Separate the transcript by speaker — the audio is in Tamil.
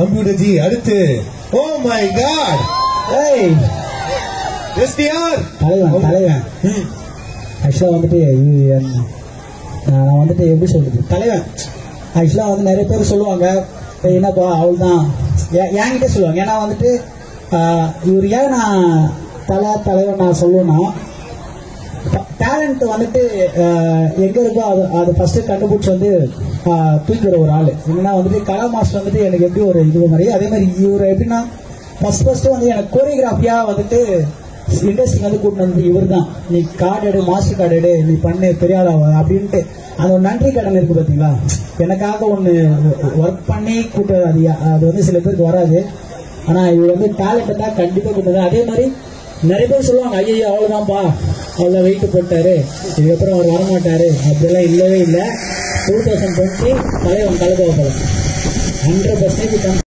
Speaker 1: கம்ப்யூட்டர் ஜி அடுத்து ஓ மை காட்
Speaker 2: ஏய்
Speaker 1: எஸ்டிஆர்
Speaker 2: தலைவன் தலைவன் ஆக்சுவலாக வந்துட்டு இது, என், நான் நான் வந்துட்டு எப்படி சொல்றது தலைவன் ஆக்சுவலாக வந்து நிறைய பேர் சொல்லுவாங்க "ஏய், என்னப்பா அவள் தான் என்கிட்ட சொல்லுவாங்க ஏன்னா வந்துட்டு ஆஹ், இவர் ஏன் நான் தலை தலைவன் நான் சொல்லுவேன்னா டேலண்ட் வந்துட்டு ஆஹ், எங்க இருக்கோ அது அது ஃபர்ஸ்ட் கண்டுபிடிச்சி வந்து ஆஹ், தூக்கிற ஒரு ஆள் என்னன்னா வந்துட்டு கலா மாஸ்டர் வந்துட்டு எனக்கு எப்படி ஒரு இது மாதிரி அதே மாதிரி இவர் எப்படின்னா ஃபர்ஸ்ட் ஃபர்ஸ்ட் வந்து எனக்கு கோரியோகிராஃபியா வந்துட்டு இண்டஸ்ட்ரி வந்து கூட்டிட்டு வந்து இவர் தான் நீ கார்டு எடு மாஸ்டர் கார்டு எடு நீ பண்ணு பெரிய ஆளாவ அப்படின்ட்டு அந்த ஒரு நன்றி கடன் இருக்கு பாத்தீங்களா எனக்காக ஒன்று ஒர்க் பண்ணி கூட்ட அது யா- அது வந்து சில பேருக்கு வராது ஆனா இவர் வந்து டேலண்ட் தான் கண்டிப்பா கூட்டது அதே மாதிரி நிறைய பேர் சொல்லுவாங்க ஐயோ அவ்வளவுதான்ப்பா அவ்வளோ வெயிட் போட்டாரு இதுக்கப்புறம் அவர் வரமாட்டாரு அப்படிலாம் இல்லவே இல்லை டூ தௌசண்ட் டுவெண்ட்டி தலைவன் கலகோபலம் ஹண்ட்ரட் பர்சன்டேஜ்